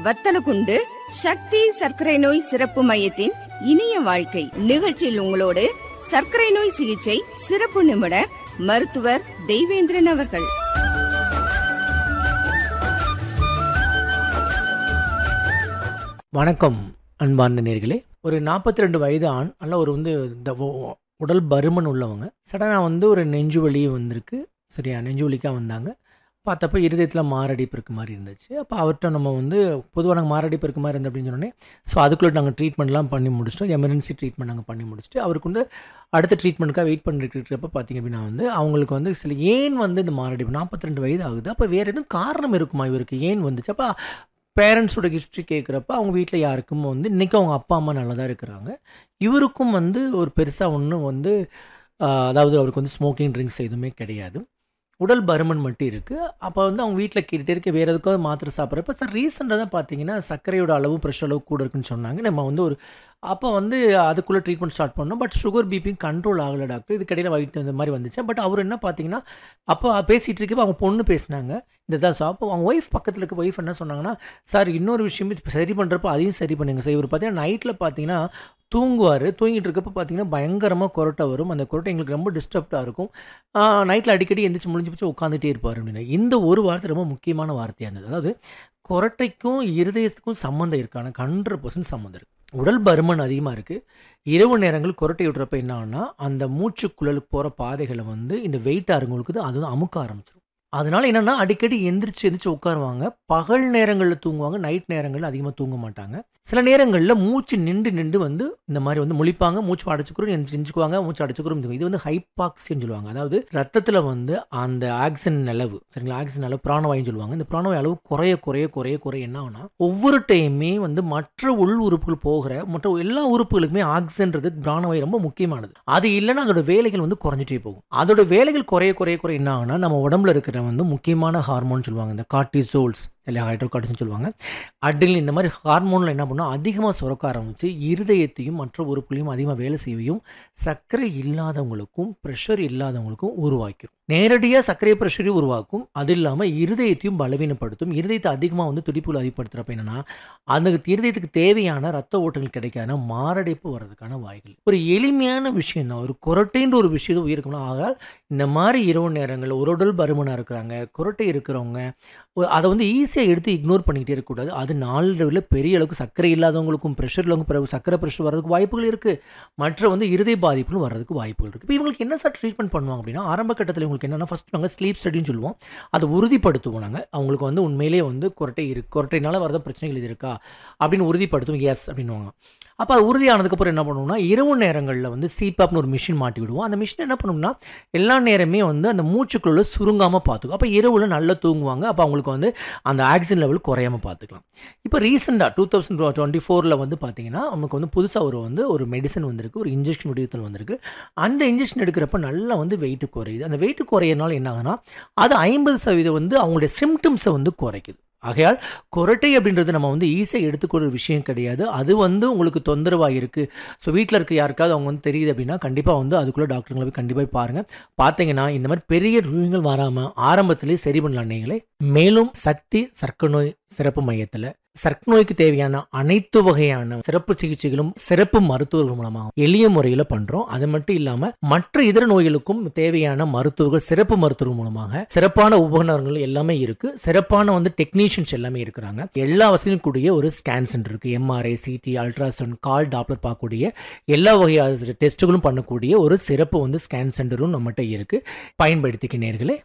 வத்தலகுண்டு சக்தி சர்க்கரை நோய் சிறப்பு மையத்தின் இனிய வாழ்க்கை நிகழ்ச்சியில் உங்களோடு சர்க்கரை நோய் சிகிச்சை சிறப்பு நிபுணர் மருத்துவர் தெய்வேந்திரன் அவர்கள் வணக்கம் அன்பார்ந்த நேர்களே ஒரு நாற்பத்தி ரெண்டு வயது ஆண் நல்ல ஒரு வந்து இந்த உ- உடல் பருமன் உள்ளவங்க சடனாக வந்து ஒரு நெஞ்சு வலி வந்திருக்கு சரியா நெஞ்சு வலிக்காக வந்தாங்க பார்த்தப்ப இருதயத்தில் மாரடைப்பு இருக்க மாதிரி இருந்துச்சு அப்போ அவர்கிட்ட நம்ம வந்து பொதுவாக நாங்கள் மாரடைப்பு இருக்க மாதிரி இருந்து அப்படின்னு சொன்னோடனே ஸோ அதுக்குள்ளே நாங்கள் ட்ரீட்மெண்ட்லாம் பண்ணி முடிச்சிட்டோம் எமர்ஜென்சி ட்ரீட்மெண்ட் நாங்கள் பண்ணி முடிச்சுட்டு அவருக்கு வந்து அடுத்த ட்ரீட்மெண்ட்டுக்காக வெயிட் பண்ணிட்டு இருக்கிறப்ப பார்த்தீங்க அப்படின்னா வந்து அவங்களுக்கு வந்து சில ஏன் வந்து இந்த மாரடைப்பு நாற்பத்தி ரெண்டு வயது ஆகுது அப்போ வேறு எதுவும் காரணம் இருக்குமா இவருக்கு ஏன் வந்துச்சு அப்போ பேரண்ட்ஸோட ஹிஸ்ட்ரி கேட்குறப்ப அவங்க வீட்டில் யாருக்கும் வந்து இன்றைக்கும் அவங்க அப்பா அம்மா நல்லா தான் இருக்கிறாங்க இவருக்கும் வந்து ஒரு பெருசாக ஒன்றும் வந்து ஆஹ், அதாவது அவருக்கு வந்து ஸ்மோக்கிங் ட்ரிங்க்ஸ் எதுவுமே கிடையாது உடல் பருமன் மட்டும் இருக்குது அப்போ வந்து அவங்க வீட்டில் கேட்டுகிட்டே இருக்க வேறு எதுக்காவது மாத்திரை சாப்பிட்றப்ப சார் ரீசெண்டாக தான் பார்த்தீங்கன்னா சர்க்கரையோட அளவும் ப்ரெஷர் அளவு கூட இருக்குன்னு சொன்னாங்க நம்ம வந்து ஒரு அப்போ வந்து அதுக்குள்ளே ட்ரீட்மெண்ட் ஸ்டார்ட் பண்ணோம் பட் சுகர் பிபி கண்ட்ரோல் ஆகலை டாக்டர் இதுக்கடையில் வயிற்று இந்த மாதிரி வந்துச்சு பட் அவர் என்ன பார்த்தீங்கன்னா அப்போ பேசிகிட்டு இருக்கப்போ அவங்க பொண்ணு பேசினாங்க இந்த தான் ஸோ அப்போ அவங்க ஒய்ஃப் பக்கத்தில் இருக்க ஒய்ஃப் என்ன சொன்னாங்கன்னா சார் இன்னொரு விஷயம் இது சரி பண்ணுறப்போ அதையும் சரி பண்ணுங்க சார் இவர் பார்த்தீங்கன்னா நைட்டில் பார்த்தீங்கன்னா தூங்குவார் தூங்கிட்டு இருக்கப்போ பார்த்தீங்கன்னா பயங்கரமாக கொரட்டை வரும் அந்த கொரட்டை எங்களுக்கு ரொம்ப டிஸ்டர்ப்டாக இருக்கும் நைட்டில் அடிக்கடி எந்திரிச்சு முடிஞ்சு போச்சு உட்காந்துட்டே இருப்பார் அப்படின்னு இந்த ஒரு வார்த்தை ரொம்ப முக்கியமான வார்த்தையாக இருந்தது அதாவது கொரட்டைக்கும் இருதயத்துக்கும் சம்மந்தம் இருக்கான ஹண்ட்ரட் பர்சன்ட் சம்மந்தம் இருக்குது உடல் பருமன் அதிகமாக இருக்குது இரவு நேரங்கள் கொரட்டை விடுறப்ப என்ன ஆகும்னா அந்த மூச்சுக்குழலுக்கு போகிற பாதைகளை வந்து இந்த வெயிட்டாக இருக்கவங்களுக்கு அது வந்து அமுக்க ஆரம்பிச்சிடும் அதனால என்னன்னா அடிக்கடி எந்திரிச்சு எந்திரிச்சு உட்காருவாங்க பகல் நேரங்களில் தூங்குவாங்க நைட் நேரங்களில் அதிகமாக தூங்க மாட்டாங்க சில நேரங்களில் மூச்சு நின்று நின்று வந்து இந்த மாதிரி வந்து முழிப்பாங்க மூச்சு அடைச்சுக்கிறோம் எந்திரிச்சு எந்திரிச்சுக்குவாங்க மூச்சு அடைச்சுக்கிறோம் இது வந்து ஹைபாக்சின்னு சொல்லுவாங்க அதாவது ரத்தத்தில் வந்து அந்த ஆக்சிஜன் அளவு சரிங்களா ஆக்சிஜன் அளவு பிராணவாயுன்னு சொல்லுவாங்க இந்த பிராணவாயு அளவு குறைய குறைய குறைய குறைய என்ன ஆகும்னா ஒவ்வொரு டைமே வந்து மற்ற உள் உறுப்புகள் போகிற மற்ற எல்லா உறுப்புகளுக்குமே ஆக்சிஜன்றது பிராணவாயு ரொம்ப முக்கியமானது அது இல்லைன்னா அதோட வேலைகள் வந்து குறைஞ்சிட்டே போகும் அதோட வேலைகள் குறைய குறைய குறைய என்ன ஆகும்னா நம்ம உடம்புல இருக்கிற வந்து முக்கியமான ஹார்மோன் சொல்லுவாங்க இந்த கார்டிசோல்ஸ் இல்லை ஹைட்ரோகார்டிஸ்னு சொல்லுவாங்க அட்ரினல் இந்த மாதிரி ஹார்மோனில் என்ன பண்ணும் அதிகமாக சுரக்க ஆரம்பிச்சு இருதயத்தையும் மற்ற உறுப்புகளையும் அதிகமாக வேலை செய்யவும் சர்க்கரை இல்லாதவங்களுக்கும் ப்ரெஷர் இல்லாதவங்களுக்கும் உருவாக்கும் நேரடியாக சர்க்கரை ப்ரெஷரையும் உருவாக்கும் அது இல்லாமல் இருதயத்தையும் பலவீனப்படுத்தும் இருதயத்தை அதிகமாக வந்து துடிப்புகள் அதிகப்படுத்துகிறப்ப என்னன்னா அந்த இருதயத்துக்கு தேவையான ரத்த ஓட்டங்கள் கிடைக்காத மாரடைப்பு வர்றதுக்கான வாய்கள் ஒரு எளிமையான விஷயம் தான் ஒரு குரட்டைன்ற ஒரு விஷயம் உயிருக்கணும் ஆகால் இந்த மாதிரி இரவு நேரங்களில் ஒரு உடல் பருமனாக இருக்கிறாங்க குரட்டை இருக்கிறவங்க ஒ- அதை வந்து ஈஸியாக எடுத்து இக்னோர் பண்ணிக்கிட்டே இருக்கக்கூடாது அது நாளடைவில் பெரிய அளவுக்கு சர்க்கரை இல்லாதவங்களுக்கும் ப்ரெஷர் உள்ளவங்க பிறகு சர்க்கரை ப்ரெஷர் வர்றதுக்கு வாய்ப்புகள் இருக்குது மற்ற வந்து இருதய பாதிப்புகளும் வர்றதுக்கு வாய்ப்புகள் இருக்குது இப்போ இவங்களுக்கு என்ன சார் ட்ரீட்மெண்ட் பண்ணுவாங்க அப்படின்னா ஆரம்ப கட்டத்தில் இவங்களுக்கு என்னென்னா ஃபஸ்ட் நாங்கள் ஸ்லீப் ஸ்டடின்னு சொல்லுவோம் அதை உறுதிப்படுத்துவோம் நாங்கள் அவங்களுக்கு வந்து உண்மையிலேயே வந்து குரட்டை இருக்கு குரட்டைனால வரத பிரச்சனைகள் இது இருக்கா அப்படின்னு உறுதிப்படுத்துவோம் எஸ் அப்படின்னுவாங்க அப்போ அது உறுதியானதுக்கப்புறம் என்ன பண்ணுவோம்னா இரவு நேரங்களில் வந்து சிபாப்னு ஒரு மிஷின் மாட்டி விடுவோம் அந்த மிஷின் என்ன பண்ணும்னா எல்லா நேரமே வந்து அந்த மூச்சுக்குள்ள சுருங்காமல் பார்த்துக்கும் அப்போ இரவுல நல்லா தூங்குவாங்க அப்போ அவங்களுக்கு வந்து அந்த ஆக்சிஜன் லெவல் குறையாம பார்த்துக்கலாம் இப்போ ரீசெண்டாக டூ தௌசண்ட் டுவெண்ட்டி ஃபோரில் வந்து பார்த்தீங்கன்னா நமக்கு வந்து புதுசாக ஒரு வந்து ஒரு மெடிசன் வந்திருக்கு ஒரு இன்ஜெக்ஷன் வடிவத்தில் வந்திருக்கு அந்த இன்ஜெக்ஷன் எடுக்கிறப்ப நல்லா வந்து வெயிட் குறையுது அந்த வெயிட் குறையறனால என்ன ஆகுதுன்னா அது ஐம்பது சதவீதம் வந்து அவங்களுடைய சிம்டம்ஸை வந்து குறைக்குது ஆகையால் குரட்டை அப்படின்றது நம்ம வந்து ஈஸியாக எடுத்துக்கொள்கிற விஷயம் கிடையாது அது வந்து உங்களுக்கு தொந்தரவாக இருக்குது ஸோ வீட்டில் இருக்க யாருக்காவது அவங்க வந்து தெரியுது அப்படின்னா கண்டிப்பாக வந்து அதுக்குள்ளே டாக்டருங்களை போய் கண்டிப்பாக போய் பாருங்கள் பார்த்தீங்கன்னா இந்த மாதிரி பெரிய நோய்கள் வராமல் ஆரம்பத்திலேயே சரி பண்ணலாம் நீங்களே மேலும் சக்தி சர்க்கரை நோய் சிறப்பு மையத்தில் சர்க்கரை நோய்க்கு தேவையான அனைத்து வகையான சிறப்பு சிகிச்சைகளும் சிறப்பு மருத்துவர்கள் மூலமாக எளிய முறையில் பண்ணுறோம் அது மட்டும் இல்லாமல் மற்ற இதர நோய்களுக்கும் தேவையான மருத்துவர்கள் சிறப்பு மருத்துவர்கள் மூலமாக சிறப்பான உபகரணங்கள் எல்லாமே இருக்கு சிறப்பான வந்து டெக்னீஷியன்ஸ் எல்லாமே இருக்கிறாங்க எல்லா வசதியும் கூடிய ஒரு ஸ்கேன் சென்டர் இருக்கு எம்ஆர்ஐ சிடி அல்ட்ராசவுண்ட் கால் டாப்லர் பார்க்கக்கூடிய எல்லா வகையான டெஸ்ட்டுகளும் பண்ணக்கூடிய ஒரு சிறப்பு வந்து ஸ்கேன் சென்டரும் நம்மகிட்ட இருக்கு பயன்படுத்திக்க நேர்களே